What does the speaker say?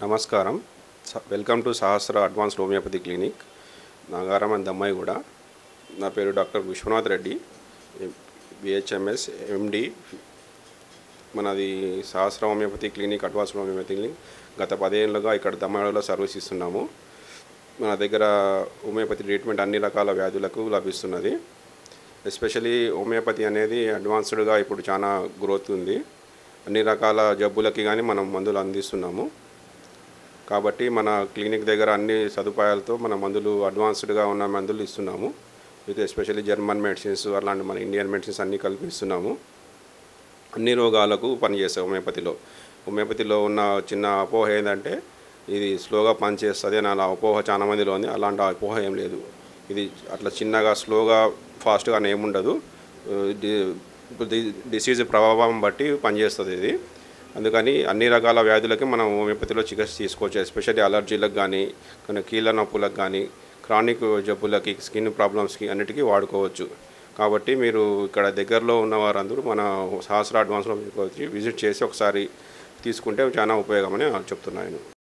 నమస్కారం స- welcome to Sahasra advanced homeopathy clinic Nagaram and దమ్మాయి కూడా నా పేరు doctor Vishwanath Reddy BHMS MD మనది Sahasra homeopathy clinic advanced homeopathy clinic గత పదేళ్ళుగా ఇక్కడ దమ్మాయిలో సర్వీస్ ఇస్తున్నాము మన దగ్గర హోమియోపతి ట్రీట్మెంట్ అన్ని రకాల వ్యాధులకు లభిస్తున్నది ఎస్పెషలీ హోమియోపతి అనేది అడ్వాన్స్డ్గా ఇప్పుడు చాలా గ్రోత్ ఉంది అన్ని రకాల జబ్బులకి కానీ మనం మందులు అందిస్తున్నాము కాబట్టి మన క్లినిక్ దగ్గర అన్ని సదుపాయాలతో మన మందులు అడ్వాన్స్డ్గా ఉన్న మందులు ఇస్తున్నాము విత్ ఎస్పెషల్లీ జర్మన్ మెడిసిన్స్ అలాంటి మన ఇండియన్ మెడిసిన్స్ అన్నీ కల్పిస్తున్నాము అన్ని రోగాలకు పనిచేస్తాయి హోమియోపతిలో హోమియోపతిలో ఉన్న చిన్న అపోహ ఏంటంటే ఇది స్లోగా పనిచేస్తుంది అని అలా అపోహ చాలా మందిలో ఉంది అలాంటి అపోహ ఏం లేదు ఇది అట్లా చిన్నగా స్లోగా ఫాస్ట్గా అని ఏముండదు డిసీజ్ ప్రభావం బట్టి పనిచేస్తుంది ఇది అందుకని అన్ని రకాల వ్యాధులకి మనం హోమియోపతిలో చికిత్స తీసుకోవచ్చు ఎస్పెషల్లీ అలర్జీలకు కానీ కొన్ని కీళ్ళ నొప్పులకు కానీ క్రానిక్ జబ్బులకి స్కిన్ ప్రాబ్లమ్స్కి అన్నిటికీ వాడుకోవచ్చు కాబట్టి మీరు ఇక్కడ దగ్గరలో ఉన్న వారందరూ మన సహస్ర అడ్వాన్స్లో మీకు వచ్చి విజిట్ చేసి ఒకసారి తీసుకుంటే చాలా ఉపయోగమని చెప్తున్నాను